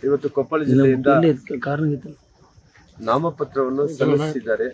ಇವತ್ತು ಕೊಪ್ಪಳ ಜಿಲ್ಲೆಯಿಂದ ಕಾರಣ ಇತ್ತು ನಾಮಪತ್ರವನ್ನು ಸಲ್ಲಿಸಿದ್ದಾರೆ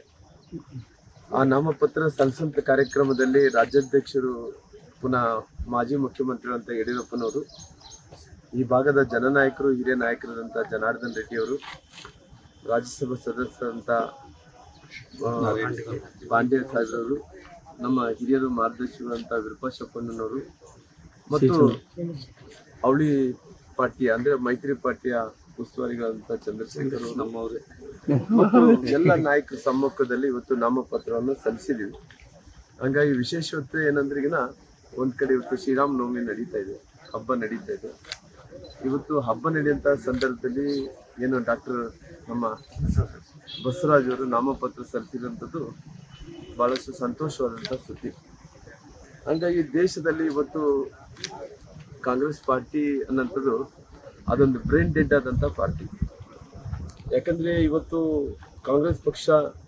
ಆ ನಾಮಪತ್ರ ಸಲ್ಲಿಸುವಂತ ಕಾರ್ಯಕ್ರಮದಲ್ಲಿ ರಾಜ್ಯಾಧ್ಯಕ್ಷರು ಪುನಃ ಮಾಜಿ ಮುಖ್ಯಮಂತ್ರಿಗಳಂತ ಯಡಿಯೂರಪ್ಪನವರು ಈ ಭಾಗದ ಜನನಾಯಕರು ಹಿರಿಯ ನಾಯಕರಾದಂಥ ಜನಾರ್ದನ್ ರೆಡ್ಡಿ ಅವರು ರಾಜ್ಯಸಭಾ ಸದಸ್ಯರಂತ ಆ, ಪಾಂಡ್ಯ ಸಾಹೇಬ್ರವರು ನಮ್ಮ ಹಿರಿಯರು ಮಾರ್ಗದರ್ಶಿಗಳಂತ ವಿರೂಪಾಕ್ಷಪ್ಪಣ್ಣನವರು ಮತ್ತು ಅವಳಿ ಪಾರ್ಟಿಯ ಅಂದ್ರೆ ಮೈತ್ರಿ ಪಾರ್ಟಿಯ ಉಸ್ತುವಾರಿಗಳಂತ ಚಂದ್ರಶೇಖರ್ ಅವರು ನಮ್ಮವರೇ ಮತ್ತು ಎಲ್ಲ ನಾಯಕರ ಸಮ್ಮುಖದಲ್ಲಿ ಇವತ್ತು ನಾಮಪತ್ರವನ್ನು ಸಲ್ಲಿಸಿದೀವಿ ಹಂಗಾಗಿ ವಿಶೇಷತೆ ಏನಂದ್ರೆ ಈಗಿನ ಒಂದ್ ಕಡೆ ಇವತ್ತು ಶ್ರೀರಾಮ ನವಮಿ ನಡೀತಾ ಇದೆ ಹಬ್ಬ ನಡೀತಾ ಇದೆ ಇವತ್ತು ಹಬ್ಬ ನಡೆಯುವಂತ ಸಂದರ್ಭದಲ್ಲಿ ಏನು ಡಾಕ್ಟರ್ ನಮ್ಮ ಬಸವರಾಜ್ ಅವರು ನಾಮಪತ್ರ ಸಲ್ಲಿಸಿರುವಂಥದ್ದು ಬಹಳಷ್ಟು ಸಂತೋಷವಾದಂಥ ಸುದ್ದಿ ಹಂಗಾಗಿ ದೇಶದಲ್ಲಿ ಇವತ್ತು ಕಾಂಗ್ರೆಸ್ ಪಾರ್ಟಿ ಅನ್ನೋಂಥದ್ದು ಅದೊಂದು ಬ್ರೈನ್ ಡೆಡ್ ಆದಂಥ ಪಾರ್ಟಿ ಯಾಕಂದ್ರೆ ಇವತ್ತು ಕಾಂಗ್ರೆಸ್ ಪಕ್ಷ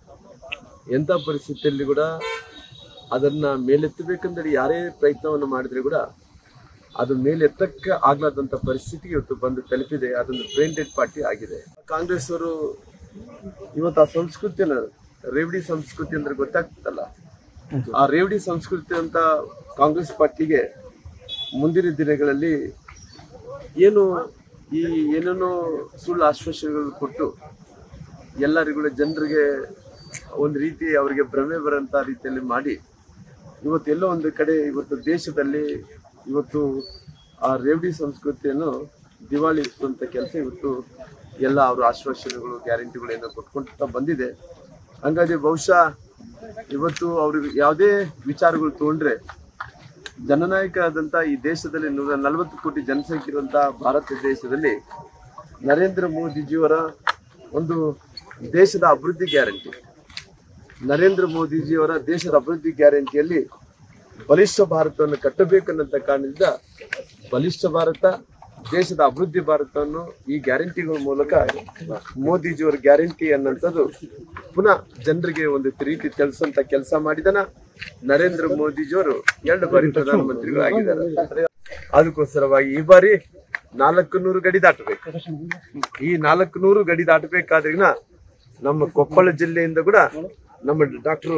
ಎಂಥ ಪರಿಸ್ಥಿತಿಯಲ್ಲಿ ಕೂಡ ಅದನ್ನ ಮೇಲೆತ್ತಬೇಕಂದ್ರೆ ಯಾರೇ ಪ್ರಯತ್ನವನ್ನು ಮಾಡಿದ್ರೆ ಕೂಡ ಅದು ಮೇಲೆತ್ತಕ್ಕೆ ಆಗ್ಲಾದಂತ ಪರಿಸ್ಥಿತಿ ಇವತ್ತು ಬಂದು ತಲುಪಿದೆ ಅದೊಂದು ಬ್ರೈನ್ ಡೆಡ್ ಪಾರ್ಟಿ ಆಗಿದೆ ಕಾಂಗ್ರೆಸ್ ಅವರು ಇವತ್ತು ಆ ಸಂಸ್ಕೃತಿಯನ್ನ ರೇವಡಿ ಸಂಸ್ಕೃತಿ ಅಂದ್ರೆ ಗೊತ್ತಾಗ್ತಲ್ಲ ಆ ರೇವಡಿ ಸಂಸ್ಕೃತಿ ಅಂತ ಕಾಂಗ್ರೆಸ್ ಪಾರ್ಟಿಗೆ ಮುಂದಿನ ದಿನಗಳಲ್ಲಿ ಏನು ಈ ಏನೇನೋ ಸುಳ್ಳು ಆಶ್ವಾಸನೆಗಳು ಕೊಟ್ಟು ಎಲ್ಲರಿಗೂ ಜನರಿಗೆ ಒಂದು ರೀತಿ ಅವರಿಗೆ ಭ್ರಮೆ ಬರೋಂಥ ರೀತಿಯಲ್ಲಿ ಮಾಡಿ ಇವತ್ತು ಎಲ್ಲೋ ಒಂದು ಕಡೆ ಇವತ್ತು ದೇಶದಲ್ಲಿ ಇವತ್ತು ಆ ರೇವಡಿ ಸಂಸ್ಕೃತಿಯನ್ನು ದಿವಾಳಿ ಇರಿಸುವಂತ ಕೆಲಸ ಇವತ್ತು ಎಲ್ಲ ಅವರ ಆಶ್ವಾಸನೆಗಳು ಗ್ಯಾರಂಟಿಗಳು ಏನೋ ಕೊಟ್ಕೊಂತ ಬಂದಿದೆ ಹಂಗಾಗಿ ಬಹುಶಃ ಇವತ್ತು ಅವ್ರಿಗೆ ಯಾವುದೇ ವಿಚಾರಗಳು ತಗೊಂಡ್ರೆ ಜನನಾಯಕ ಆದಂತ ಈ ದೇಶದಲ್ಲಿ ನೂರ ನಲವತ್ತು ಕೋಟಿ ಜನಸಂಖ್ಯೆ ಇರುವಂತಹ ಭಾರತ ದೇಶದಲ್ಲಿ ನರೇಂದ್ರ ಮೋದಿಜಿಯವರ ಒಂದು ದೇಶದ ಅಭಿವೃದ್ಧಿ ಗ್ಯಾರಂಟಿ ನರೇಂದ್ರ ಮೋದಿಜಿಯವರ ದೇಶದ ಅಭಿವೃದ್ಧಿ ಗ್ಯಾರಂಟಿಯಲ್ಲಿ ಬಲಿಷ್ಠ ಭಾರತವನ್ನು ಕಟ್ಟಬೇಕನ್ನಂತ ಕಾರಣದಿಂದ ಬಲಿಷ್ಠ ಭಾರತ ದೇಶದ ಅಭಿವೃದ್ಧಿ ಭಾರತವನ್ನು ಈ ಗ್ಯಾರಂಟಿಗಳ ಮೂಲಕ ಮೋದಿಜಿಯವರ ಗ್ಯಾರಂಟಿ ಅನ್ನೋಂಥದ್ದು ಪುನಃ ಜನರಿಗೆ ಒಂದು ರೀತಿ ತಿಳಿಸುವಂತ ಕೆಲಸ ಮಾಡಿದನ ನರೇಂದ್ರ ಮೋದಿಜಿಯವರು ಎರಡು ಬಾರಿ ಪ್ರಧಾನಮಂತ್ರಿಗಳು ಆಗಿದ್ದಾರೆ ಅದಕ್ಕೋಸ್ಕರವಾಗಿ ಈ ಬಾರಿ ನಾಲ್ಕು ನೂರು ಗಡಿ ದಾಟಬೇಕು ಈ ನಾಲ್ಕು ನೂರು ಗಡಿ ದಾಟಬೇಕಾದ್ರಿನ ನಮ್ಮ ಕೊಪ್ಪಳ ಜಿಲ್ಲೆಯಿಂದ ಕೂಡ ನಮ್ಮ ಡಾಕ್ಟರ್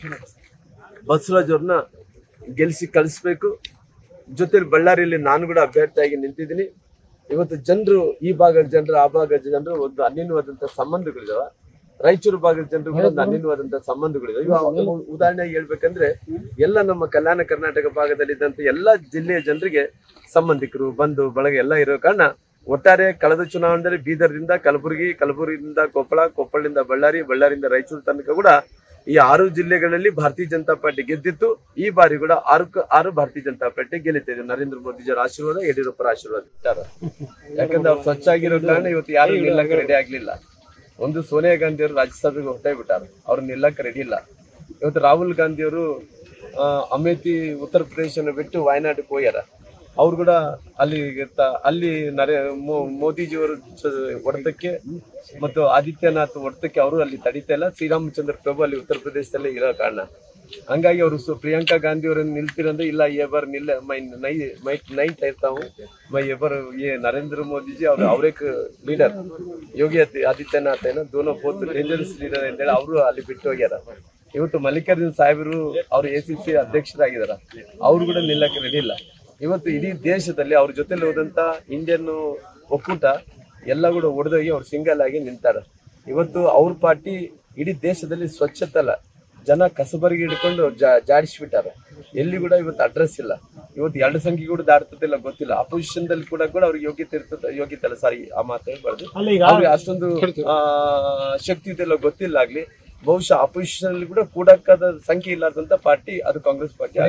ಬಸವರಾಜ್ ಅವ್ರನ್ನ ಗೆಲ್ಲಿಸಿ ಕಳಿಸ್ಬೇಕು ಜೊತೆಲಿ ಬಳ್ಳಾರಿಯಲ್ಲಿ ನಾನು ಕೂಡ ಅಭ್ಯರ್ಥಿಯಾಗಿ ನಿಂತಿದ್ದೀನಿ ಇವತ್ತು ಜನರು ಈ ಭಾಗದ ಜನರು ಆ ಭಾಗದ ಜನರು ಒಂದು ಅನ್ಯನ್ಯವಾದಂತ ಸಂಬಂಧಗಳಿದಾವ ರಾಯಚೂರು ಭಾಗದ ಜನರು ಕೂಡ ಒಂದು ಅನ್ಯನ್ಯವಾದಂತ ಸಂಬಂಧಗಳಿದಾವೆ ಇವಾಗ ಉದಾಹರಣೆಗೆ ಹೇಳ್ಬೇಕಂದ್ರೆ ಎಲ್ಲ ನಮ್ಮ ಕಲ್ಯಾಣ ಕರ್ನಾಟಕ ಭಾಗದಲ್ಲಿ ಇದ್ದಂತ ಎಲ್ಲಾ ಜಿಲ್ಲೆಯ ಜನರಿಗೆ ಸಂಬಂಧಿಕರು ಬಂಧು ಬಳಗ ಎಲ್ಲ ಇರೋ ಕಾರಣ ಒಟ್ಟಾರೆ ಕಳೆದ ಚುನಾವಣೆಯಲ್ಲಿ ಬೀದರ್ದಿಂದ ಕಲಬುರಗಿ ಕಲಬುರಗಿಯಿಂದ ಕೊಪ್ಪಳ ಕೊಪ್ಪಳದಿಂದ ಬಳ್ಳಾರಿ ಬಳ್ಳಾರಿಯಿಂದ ರಾಯಚೂರು ತನಕ ಕೂಡ ಈ ಆರು ಜಿಲ್ಲೆಗಳಲ್ಲಿ ಭಾರತೀಯ ಜನತಾ ಪಾರ್ಟಿ ಗೆದ್ದಿತ್ತು ಈ ಬಾರಿ ಕೂಡ ಆರು ಆರು ಭಾರತೀಯ ಜನತಾ ಪಾರ್ಟಿ ಗೆಲ್ಲಿತಿದೆ ನರೇಂದ್ರ ಮೋದಿಜಿಯವರ ಆಶೀರ್ವಾದ ಯಡಿಯೂರಪ್ಪರ ಆಶೀರ್ವಾದ ಇಟ್ಟಾರ ಯಾಕಂದ್ರೆ ಅವ್ರು ಸ್ವಚ್ಛ ಆಗಿರೋ ಕಾರಣ ಇವತ್ತು ಯಾರು ನಿಲ್ಲಕ್ಕೆ ರೆಡಿ ಆಗ್ಲಿಲ್ಲ ಒಂದು ಸೋನಿಯಾ ಗಾಂಧಿ ಅವರು ರಾಜ್ಯಸಭೆಗೆ ಹೊಟ್ಟೆ ಬಿಟ್ಟಾರ ಅವ್ರು ನಿಲ್ಲಕ್ಕೆ ರೆಡಿ ಇಲ್ಲ ಇವತ್ತು ರಾಹುಲ್ ಗಾಂಧಿ ಅವರು ಅಮೇಥಿ ಉತ್ತರ ಪ್ರದೇಶನ ಬಿಟ್ಟು ವಾಯನಾಡಕ್ಕೆ ಹೋಗ್ಯಾರ ಅವ್ರು ಕೂಡ ಅಲ್ಲಿ ಇರ್ತ- ಅಲ್ಲಿ ನರೇ ಮೋ- ಮೋದಿಜಿಯವರು ಚ- ಹೊಡೆತಕ್ಕೆ ಮತ್ತು ಆದಿತ್ಯನಾಥ್ ಹೊಡೆತಕ್ಕೆ ಅವರು ಅಲ್ಲಿ ತಡೀತಾ ಇಲ್ಲ ಶ್ರೀರಾಮಚಂದ್ರ ಪ್ರಭು ಅಲ್ಲಿ ಉತ್ತರ ಪ್ರದೇಶದಲ್ಲೇ ಇರೋ ಕಾರಣ ಹಂಗಾಗಿ ಅವರು ಸು ಪ್ರಿಯಾಂಕಾ ಗಾಂಧಿ ಅವರನ್ನು ನಿಲ್ತಿರಂದ್ರೆ ಇಲ್ಲ ये बार ನಿಲ್ಲ ಮೈ ನೈ ಮೈ ನೈ कहता हूँ मैं ये बार ये नरेंद्र मोदी जी और और एक ಲೀಡರ್ ಯೋಗಿ ಆದಿ- ಆದಿತ್ಯನಾಥ್ ಏನೋ ದೋನೋ ಬೋತ್ ಡೇಂಜರಸ್ ಲೀಡರ್ ಅಂತೇಳಿ ಅವರು ಅಲ್ಲಿ ಬಿಟ್ಟು ಹೋಗ್ಯಾರ ಇವತ್ತು ಮಲ್ಲಿಕಾರ್ಜುನ್ ಸಾಹೇಬರು ಅವರು ಎ ಸಿ ಸಿ ಅಧ್ಯಕ್ಷರಾಗಿದಾರ ಅವ್ರು ಕೂಡ ನಿಲ್ಲಕ್ಕೆ ರೆಡಿ ಇಲ್ಲ ಇವತ್ತು ಇಡೀ ದೇಶದಲ್ಲಿ ಅವ್ರ ಜೊತೆಲಿ ಹೋದಂತ ಇಂಡಿಯನ್ ಒಕ್ಕೂಟ ಎಲ್ಲ ಕೂಡ ಒಡೆದೋಗಿ ಅವ್ರು ಸಿಂಗಲ್ ಆಗಿ ನಿಂತಾರ ಇವತ್ತು ಅವ್ರ ಪಾರ್ಟಿ ಇಡೀ ದೇಶದಲ್ಲಿ ಸ್ವಚ್ಛತೆ ಅಲ್ಲ ಜನ ಕಸಬರಿಗೆ ಹಿಡ್ಕೊಂಡು ಜಾ- ಜಾಡಿಸ್ಬಿಟ್ಟಾರೆ ಎಲ್ಲಿ ಕೂಡ ಇವತ್ತು ಅಡ್ರೆಸ್ ಇಲ್ಲ ಇವತ್ತು ಎರಡು ಸಂಖ್ಯೆ ಕೂಡ ದಾಟ್ತದಿಲ್ಲ ಗೊತ್ತಿಲ್ಲ ಅಪೋಸಿಷನ್ ದಲ್ಲಿ ಕೂಡ ಕೂಡ ಅವ್ರಿಗೆ ಯೋಗ್ಯತೆ ಇರ್ತದೆ ಯೋಗ್ಯತೆ ಅಲ್ಲ ಸಾರಿ ಆ ಮಾತು ಹೇಳ್ಬಾರ್ದು ಅವ್ರಿಗೆ ಅಷ್ಟೊಂದು ಆ, ಶಕ್ತಿ ಇದೆಲ್ಲ ಗೊತ್ತಿಲ್ಲ ಆಗ್ಲಿ ಬಹುಶಃ ಅಪೋಸಿಷನ್ ಅಲ್ಲಿ ಕೂಡ ಕೂಡಕ್ಕಾದ ಸಂಖ್ಯೆ ಇಲ್ಲಾರ್ದಂತ ಪಾರ್ಟಿ ಅದು ಕಾಂಗ್ರೆಸ್ ಪಾರ್ಟಿ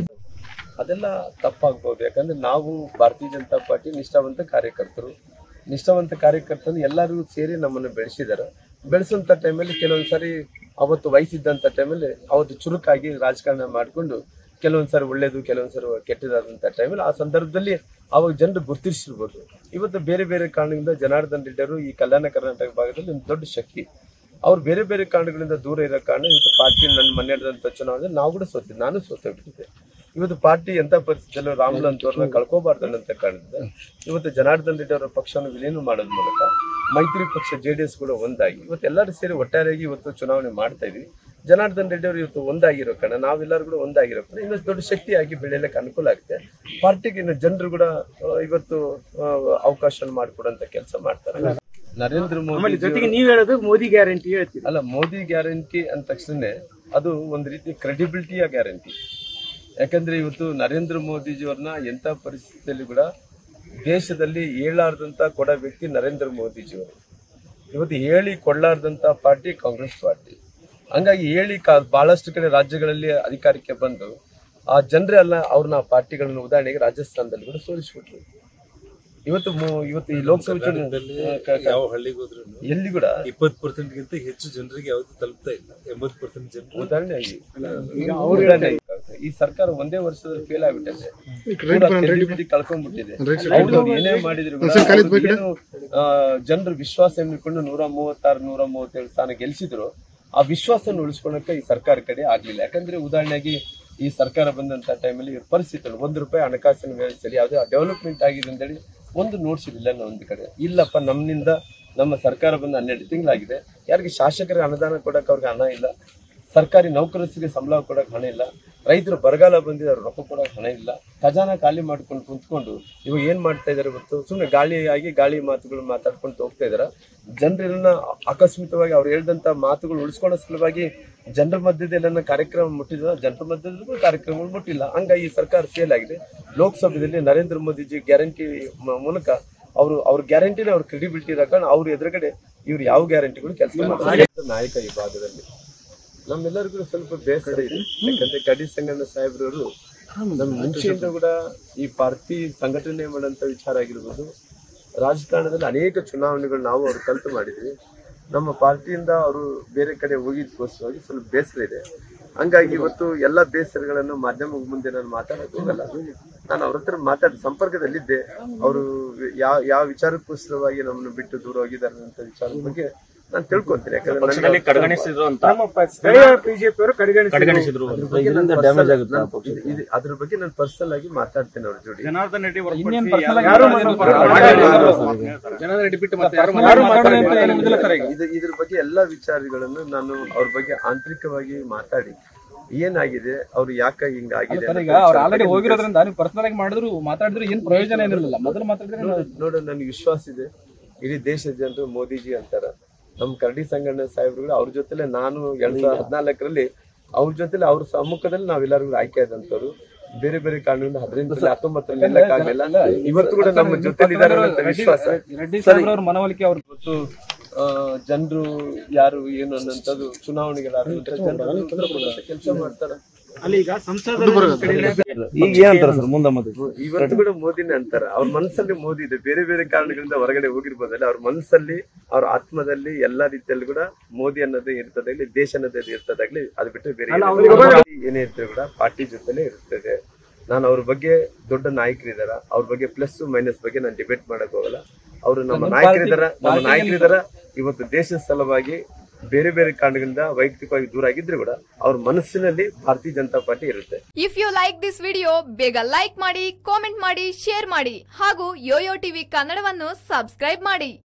ಅದೆಲ್ಲ ತಪ್ಪಾಗ್ಬೋದು ಯಾಕಂದ್ರೆ ನಾವು ಭಾರತೀಯ ಜನತಾ ಪಾರ್ಟಿ ನಿಷ್ಠಾವಂತ ಕಾರ್ಯಕರ್ತರು ನಿಷ್ಠಾವಂತ ಕಾರ್ಯಕರ್ತರು ಎಲ್ಲರೂ ಸೇರಿ ನಮ್ಮನ್ನು ಬೆಳೆಸಿದ್ದಾರೆ ಬೆಳೆಸಂತ ಟೈಮಲ್ಲಿ ಕೆಲವೊಂದ್ ಸಾರಿ ಅವತ್ತು ವಯಸ್ಸಿದ್ದಂಥ ಟೈಮಲ್ಲಿ ಅವತ್ತು ಚುರುಕಾಗಿ ರಾಜಕಾರಣ ಮಾಡಿಕೊಂಡು ಕೆಲವೊಂದ್ ಸಾರಿ ಒಳ್ಳೇದು ಕೆಲವೊಂದ್ ಸಾರಿ ಕೆಟ್ಟದಾದಂಥ ಟೈಮಲ್ಲಿ ಆ ಸಂದರ್ಭದಲ್ಲಿ ಅವಾಗ ಜನರು ಗುರ್ತಿಸಿರ್ಬೋದು ಇವತ್ತು ಬೇರೆ ಬೇರೆ ಕಾರಣದಿಂದ ಜನಾರ್ದನ್ ರೆಡ್ಡಿಯವರು ಈ ಕಲ್ಯಾಣ ಕರ್ನಾಟಕ ಭಾಗದಲ್ಲಿ ಒಂದು ದೊಡ್ಡ ಶಕ್ತಿ ಅವ್ರು ಬೇರೆ ಬೇರೆ ಕಾರಣಗಳಿಂದ ದೂರ ಇರೋ ಕಾರಣ ಇವತ್ತು ಪಾರ್ಟಿ ನನ್ನ ಮನೆ ನಡೆದಂಥ ಚುನಾವಣೆ ನಾವು ಕೂಡ ಸೋತಿದ್ದೆ ನಾನು ಸೋತೋಗ್ಬಿಟ್ಟಿದ್ದೆ ಇವತ್ತು ಪಾರ್ಟಿ ಎಂತ ಪರಿಸ್ಥಿತಿಯಲ್ಲೂ ರಾಮುಲು ಅಂತವ್ರನ್ನ ಕಳ್ಕೋಬಾರ್ದು ಅಂತ ಕಾರಣದಿಂದ ಇವತ್ತು ಜನಾರ್ದನ್ ರೆಡ್ಡಿ ಅವರ ಪಕ್ಷವನ್ನು ವಿಲೀನ ಮಾಡೋದ್ ಮೂಲಕ ಮೈತ್ರಿ ಪಕ್ಷ ಜೆ ಡಿ ಎಸ್ ಕೂಡ ಒಂದಾಗಿ ಇವತ್ತು ಎಲ್ಲರೂ ಸೇರಿ ಒಟ್ಟಾರೆಯಾಗಿ ಇವತ್ತು ಚುನಾವಣೆ ಮಾಡ್ತಾ ಇದೀವಿ ಜನಾರ್ದನ್ ರೆಡ್ಡಿ ಅವರು ಇವತ್ತು ಒಂದಾಗಿರೋ ಕಾರಣ ನಾವೆಲ್ಲರೂ ಕೂಡ ಒಂದಾಗಿರೋ ಕಾರಣ ಇನ್ನಷ್ಟು ದೊಡ್ಡ ಶಕ್ತಿಯಾಗಿ ಬೆಳೆಯಲಿಕ್ಕೆ ಅನುಕೂಲ ಆಗುತ್ತೆ ಪಾರ್ಟಿಗೆ ಇನ್ನು ಜನರು ಕೂಡ ಆ, ಇವತ್ತು ಆ, ಅವಕಾಶ ಮಾಡಿಕೊಡುವಂತ ಕೆಲಸ ಮಾಡ್ತಾರೆ ನರೇಂದ್ರ ಮೋದಿ ಜೊತೆಗೆ ನೀವ್ ಹೇಳೋದು ಮೋದಿ ಗ್ಯಾರಂಟಿ ಹೇಳ್ತೀವಿ ಅಲ್ಲ ಮೋದಿ ಗ್ಯಾರಂಟಿ ಅಂದ ತಕ್ಷಣ ಅದು ಒಂದು ರೀತಿ ಕ್ರೆಡಿಬಿಲಿಟಿಯ ಗ್ಯಾರಂಟಿ ಯಾಕಂದ್ರೆ ಇವತ್ತು ನರೇಂದ್ರ ಮೋದಿಜಿಯವ್ರನ್ನ ಎಂಥ ಪರಿಸ್ಥಿತಿಯಲ್ಲಿ ಕೂಡ ದೇಶದಲ್ಲಿ ಏಳಾರ್ದಂತ ಕೊಡ ವ್ಯಕ್ತಿ ನರೇಂದ್ರ ಮೋದಿಜಿಯವರು ಇವತ್ತು ಹೇಳಿ ಕೊಳ್ಳಾರ್ದಂತ ಪಾರ್ಟಿ ಕಾಂಗ್ರೆಸ್ ಪಾರ್ಟಿ ಹಂಗಾಗಿ ಹೇಳಿ ಕಾ ಬಹಳಷ್ಟು ಕಡೆ ರಾಜ್ಯಗಳಲ್ಲಿ ಅಧಿಕಾರಕ್ಕೆ ಬಂದು ಆ ಜನರೇ ಅಲ್ಲ ಅವ್ರನ್ನ ಆ ಪಾರ್ಟಿಗಳನ್ನ ಉದಾಹರಣೆಗೆ ರಾಜಸ್ಥಾನದಲ್ಲಿ ಕೂಡ ಸೋಲಿಸ್ಬಿಟ್ರು ಇವತ್ತು ಮು- ಇವತ್ತು ಈ ಲೋಕಸಭೆ ಚುನಾವಣೆ ಕ- ಕ- ಯಾವ ಹಳ್ಳಿಗೆ ಹೋದ್ರು ಎಲ್ಲಿ ಕೂಡ ಇಪ್ಪತ್ತು ಪರ್ಸೆಂಟ್ ಗಿಂತ ಹೆಚ್ಚು ಜನರಿಗೆ ಯಾವ್ದು ತಲುಪ್ತಾ ಇಲ್ಲ ಎಂಬತ್ತು ಪರ್ಸೆಂಟ್ ಜನರು ಉದಾಹರಣೆ ಆಗಿ ಉದಾಹರಣೆ ಆಗಿ. ಈ ಸರ್ಕಾರ ಒಂದೇ ವರ್ಷದಲ್ಲಿ ಫೇಲ್ ಆಗ್ಬಿಟ್ಟಿದೆ ಪೂರಾ credibility ಕಳ್ಕೊಂಡ್ಬಿಟ್ಟಿದೆ ಅವ್ರು ಏನೇ ಮಾಡಿದ್ರು ಕೂಡ ಅವ್ರು ಏನು ಜನರ ವಿಶ್ವಾಸ ಇಟ್ಕೊಂಡು ನೂರ ಮೂವತ್ತಾರು ನೂರ ಮೂವತ್ತೇಳು ಸ್ಥಾನ ಗೆಲ್ಸಿದ್ರು ಆ ವಿಶ್ವಾಸ ಉಳಿಸ್ಕೊಳಕ್ಕೆ ಈ ಸರ್ಕಾರ ಕಡೆ ಆಗ್ಲಿಲ್ಲ ಯಾಕಂದ್ರೆ ಉದಾಹರಣೆಗೆ ಈ ಸರ್ಕಾರ ಬಂದಂತ ಟೈಮಲ್ಲಿ ಪರಿಸ್ಥಿತಿಗಳು ಒಂದು ರೂಪಾಯಿ ಹಣಕಾಸಿನ ವ್ಯವಸ್ಥೆಯಲ್ಲಿ ಯಾವುದೇ ಡೆವಲಪ್ಮೆಂಟ್ ಆಗಿದೆ ಅಂತೇಳಿ ಒಂದು ನೋಡ್ಸಿರ್ಲಿಲ್ಲ ಅನ್ನೋ ಒಂದು ಕಡೆ ಇಲ್ಲಪ್ಪ ನಮ್ಮಿಂದ ನಮ್ಮ ಸರ್ಕಾರ ಬಂದು ಹನ್ನೆರಡು ತಿಂಗಳಾಗಿದೆ ಯಾರಿಗೆ ಶಾಸಕರಿಗೆ ಅನುದಾನ ಕೊಡಕ್ಕೆ ಅವ್ರಿಗೆ ಹಣ ಇಲ್ಲ ಸರ್ಕಾರಿ ನೌಕರರಿಗೆ ಸಂಬಳ ಕೊಡಕ್ಕೆ ಹಣ ಇಲ್ಲ ರೈತರು ಬರಗಾಲ ಬಂದಿದೆ ಅವ್ರ ರೊಕ್ಕ ಕೊಡಕ್ಕೆ ಹಣ ಇಲ್ಲ ಖಜಾನ ಖಾಲಿ ಮಾಡ್ಕೊಂಡು ಕುಂತ್ಕೊಂಡು ಇವಾಗ ಏನ್ ಮಾಡ್ತಾ ಇದಾರೆ ಗೊತ್ತು ಸುಮ್ಮನೆ ಗಾಳಿಯಾಗಿ ಗಾಳಿ ಮಾತುಗಳು ಮಾತಾಡ್ಕೊಂಡು ಹೋಗ್ತಾ ಇದಾರೆ ಜನರನ್ನ ಆಕಸ್ಮಿಕವಾಗಿ ಅವ್ರು ಹೇಳಿದಂತ ಮಾತುಗಳು ಉಳಿಸ್ಕೊಳ್ಳೋ ಸಲುವಾಗಿ ಜನರ ಮಧ್ಯದಲ್ಲಿ ಎಲ್ಲ ಕಾರ್ಯಕ್ರಮ ಮುಟ್ಟಿದ್ರ ಜನರ ಮಧ್ಯದಲ್ಲೂ ಕಾರ್ಯಕ್ರಮಗಳು ಮುಟ್ಟಿಲ್ಲ ಹಂಗಾಗಿ ಈ ಸರ್ಕಾರ ಫೇಲ್ ಆಗಿದೆ ಲೋಕಸಭೆಯಲ್ಲಿ ನರೇಂದ್ರ ಮೋದಿಜಿ ಗ್ಯಾರಂಟಿ ಮೂಲಕ ಅವರು ಅವ್ರ ಗ್ಯಾರಂಟಿನ ಅವ್ರ ಕ್ರೆಡಿಬಿಲಿಟಿ ಇರೋ ಕಾರಣ ಅವ್ರ ಎದುರುಗಡೆ ಇವ್ರು ಯಾವ ಗ್ಯಾರಂಟಿಗಳು ಕೆಲಸ ಮಾಡ್ತಾರೆ ನಾಯಕ ಈ ಭಾಗದಲ್ಲಿ ನಮ್ಮೆಲ್ಲರಿಗೂ ಸ್ವಲ್ಪ ಬೇಸರ ಇದೆ ಯಾಕಂದ್ರೆ ಕಡಿ ಸಂಗಣ್ಣ ಸಾಹೇಬ್ರವರು ನಮ್ಮ ಮುಂಚೆಯಿಂದ ಕೂಡ ಈ ಪಾರ್ಟಿ ಸಂಘಟನೆ ಮಾಡೋಂಥ ವಿಚಾರ ಆಗಿರ್ಬೋದು ರಾಜಕಾರಣದಲ್ಲಿ ಅನೇಕ ಚುನಾವಣೆಗಳು ನಾವು ಅವ್ರು ಕಲ್ತು ಮಾಡಿದ್ವಿ ನಮ್ಮ ಪಾರ್ಟಿಯಿಂದ ಅವರು ಬೇರೆ ಕಡೆ ಹೋಗಿದ್ದಕ್ಕೋಸ್ಕರವಾಗಿ ಸ್ವಲ್ಪ ಬೇಸರ ಇದೆ ಹಂಗಾಗಿ ಇವತ್ತು ಎಲ್ಲ ಬೇಸರಗಳನ್ನು ಮಾಧ್ಯಮ ಮುಂದೆ ನಾನು ಮಾತಾಡಕ್ ಹೋಗಲ್ಲ ನಾನು ಅವ್ರ ಹತ್ರ ಮಾತಾಡಿ ಸಂಪರ್ಕದಲ್ಲಿದ್ದೆ ಅವರು ಯಾವ ಯಾವ ವಿಚಾರಕ್ಕೋಸ್ಕರವಾಗಿ ನಮ್ಮನ್ನು ಬಿಟ್ಟು ದೂರ ಹೋಗಿದ್ದಾರೆ ಅಂತ ವಿಚಾರದ ಬಗ್ಗೆ ನಾನು ತಿಳ್ಕೊಂತೀನಿ ಯಾಕಂದ್ರೆ ನನಗೆ ಕಡೆಗಣಿಸಿದ್ರು ಅಂತ ನಮ್ಮ ಪ- ಸ್ಥಳೀಯ ಬಿಜೆಪಿ ಅವರು ಕಡೆಗಣಿಸಿದ್ರು ಕಡೆಗಣಿಸಿದ್ರು ಅದ್ರ ಬಗ್ಗೆ ನಾನು personal- ನಾನು ಇದು- ಇದು- ಅದ್ರ ಬಗ್ಗೆ ನಾನು ಪರ್ಸನಲ್ ಆಗಿ ಮಾತಾಡ್ತೇನೆ ಅವ್ರ ಜೋಡಿ ಜನಾರ್ದನ್ ರೆಡ್ಡಿ ಯಾರು ಇದು ಇದ್ರ ಬಗ್ಗೆ ಎಲ್ಲಾ ವಿಚಾರಗಳನ್ನು ನಾನು ಅವ್ರ ಬಗ್ಗೆ ಆಂತರಿಕವಾಗಿ ಮಾತಾಡಿ ಏನಾಗಿದೆ ಅವ್ರು ಯಾಕೆ ಹಿಂಗಾಗಿದೆ ಅನ್ನೋ ಈಗ ಅವ್ರು ವಿಚಾರದ ಆಲ್ರೆಡಿ ಬಗ್ಗೆ ಹೋಗಿರೋದ್ರಿಂದ ನೀವು ಪರ್ಸನಲ್ ಆಗಿ ಮಾಡಿದ್ರು ಮಾತಾಡಿದ್ರು ಏನ್ ಪ್ರಯೋಜನ ಏನಿರಲಿಲ್ಲ ಮೊದಲು ಮಾತಾಡಿದ್ರೆ ನೋಡು ನೋಡು ನನಗೆ ವಿಶ್ವಾಸ ಇದೆ ಇಡೀ ದೇಶದ ಜನರು ಮೋದಿಜಿ ಅಂತಾರ ನಮ್ಮ ಕರಡಿ ಸಂಗಣ್ಣ ಸಾಹೇಬ್ರುಗಳು ಅವ್ರ ಜೊತೆಲೆ ನಾನು ಎರಡ್ ಸಾವಿರದ ಹದಿನಾಲ್ಕರಲ್ಲಿ ಅವ್ರ ಜೊತೆಲೆ ಅವ್ರ ಸಮ್ಮುಖದಲ್ಲಿ ನಾವೆಲ್ಲರಿಗೂ ಆಯ್ಕೆ ಆದಂತವ್ರು ಬೇರೆ ಬೇರೆ ಕಾರಣದಿಂದ ಹದಿನೆಂಟರಲ್ಲಿ ಹತ್ತೊಂಬತ್ತರಲ್ಲಿ ನಿಲ್ಲಕ್ಕಾಗಲಿಲ್ಲ ಇವತ್ತು ಕೂಡ ನಮ್ಮ ಜೊತೆಲಿ ಇದ್ದಾರೆ ಅನ್ನೋ ವಿಶ್ವಾಸ ರೆಡ್ಡಿ ಸಾಹೇಬ್ರ ಅವ್ರ ಮನವೊಲಿಕೆ ಅವ್ರು ಇವತ್ತು ಜನರು ಯಾರು ಏನು ಅನ್ನೋಂಥದ್ದು ಚುನಾವಣೆಗಳ ಕೆಲಸ ಮಾಡ್ತಾರ ಅಲ್ಲಿ ಈಗ ಸಂಸದರು ಕಡೆಯಿಂದ ಈಗ ಏನಂತಾರ ಸರ್ ಮುಂದೆ ಮತ್ತೆ ಇವತ್ತು ಕೂಡ ಮೋದಿನೇ ಅಂತಾರ ಅವ್ರ ಮನಸ್ಸಲ್ಲಿ ಮೋದಿ ಇದೆ ಬೇರೆ ಬೇರೆ ಕಾರಣಗಳಿಂದ ಹೊರಗಡೆ ಹೋಗಿರ್ಬೋದಲ್ಲ ಅವ್ರ ಮನಸ್ಸಲ್ಲಿ ಅವ್ರ ಆತ್ಮದಲ್ಲಿ ಎಲ್ಲಾ ರೀತಿಯಲ್ಲಿ ಕೂಡ ಮೋದಿ ಅನ್ನೋದೇ ಇರ್ತದಾಗ್ಲಿ ದೇಶ ಅನ್ನೋದೇ ಇರ್ತದಾಗ್ಲಿ ಅದು ಬಿಟ್ಟರೆ ಬೇರೆ ಏನಿಲ್ಲ. ಏನೇ ಇರ್ತದೆ ಕೂಡ ಪಾರ್ಟಿ ಜೊತೆಲೇ ಇರ್ತದೆ ನಾನು ಅವ್ರ ಬಗ್ಗೆ ದೊಡ್ಡ ನಾಯಕರಿದಾರ ಅವ್ರ ಬಗ್ಗೆ ಪ್ಲಸ್ ಮೈನಸ್ ಬಗ್ಗೆ ನಾನು ಡಿಬೇಟ್ ಮಾಡಕ್ ಹೋಗಲ್ಲ ಅವರು ನಮ್ಮ ನಾಯಕರಿದಾರ ನಮ್ಮ ನಾಯಕರಿದಾರ ಇವತ್ತು ದೇಶದ ಸಲುವಾಗಿ ಬೇರೆ ಬೇರೆ ಕಾರಣಗಳಿಂದ ವೈಯಕ್ತಿಕವಾಗಿ ದೂರ ಆಗಿದ್ರು ಕೂಡ ಅವ್ರ ಮನಸ್ಸಿನಲ್ಲಿ ಭಾರತೀಯ ಜನತಾ ಪಾರ್ಟಿ ಇರುತ್ತೆ if you like this video ಬೇಗ ಲೈಕ್ ಮಾಡಿ ಕಾಮೆಂಟ್ ಮಾಡಿ ಶೇರ್ ಮಾಡಿ ಹಾಗೂ ಯೋಯೋ ಟಿವಿ ಕನ್ನಡವನ್ನು ಸಬ್ಸ್ಕ್ರೈಬ್ ಮಾಡಿ